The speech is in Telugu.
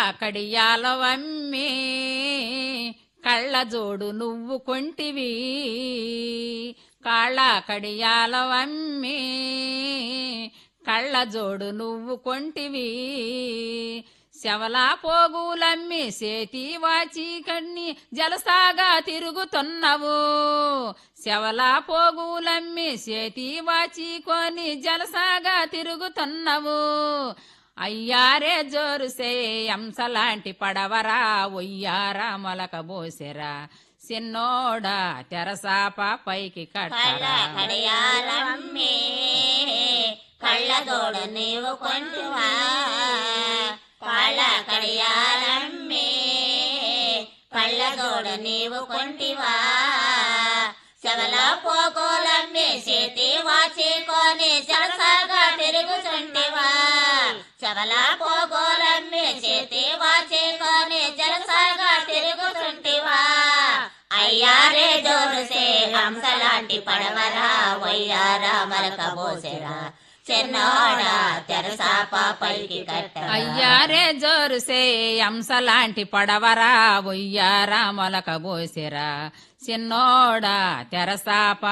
కడియాలవమ్మి కళ్ళ జోడు నువ్వు కొంటివి కాళ్ళ కడియాలవమ్మి కళ్ళ జోడు నువ్వు కొంటివి శవలా పోగులమ్మి సేతి వాచి కన్ని జలసాగా తిరుగుతున్నవు శవలా పోగులమ్మి సేతి వాచి కొని జలసాగా తిరుగుతున్నవు అయ్యారే జోరుసే అంశలాంటి పడవరా ఒయ్యారా మొలక బోసెరా సిన్నోడా తెరసాప పైకి కళ్ళ కట్టరా కడియాలమ్మి కళ్ళదోడు నీవు కొంటువా కళ్ళ కడియాలమ్మి కళ్ళదోడు నీవు కొంటివా శవల పోకోలమ్మి చేతి వాచికొని జలసాగా తిరుగుచుంటివా శవల పోకోలమ్మి చేతి వాచికొని జలసాగా తిరుగుచుంటివా అయ్యారే జోరుసే హంసలాంటి పడవరా వయ్యారా మరక బోసెరా చెన్నోడా తెరసాప పైకి కట్టరా అయ్యారే జోరుసే అంశలాంటి పడవరా ఒయ్యారా మొలక బోసెరా సిన్నోడా తెరసాప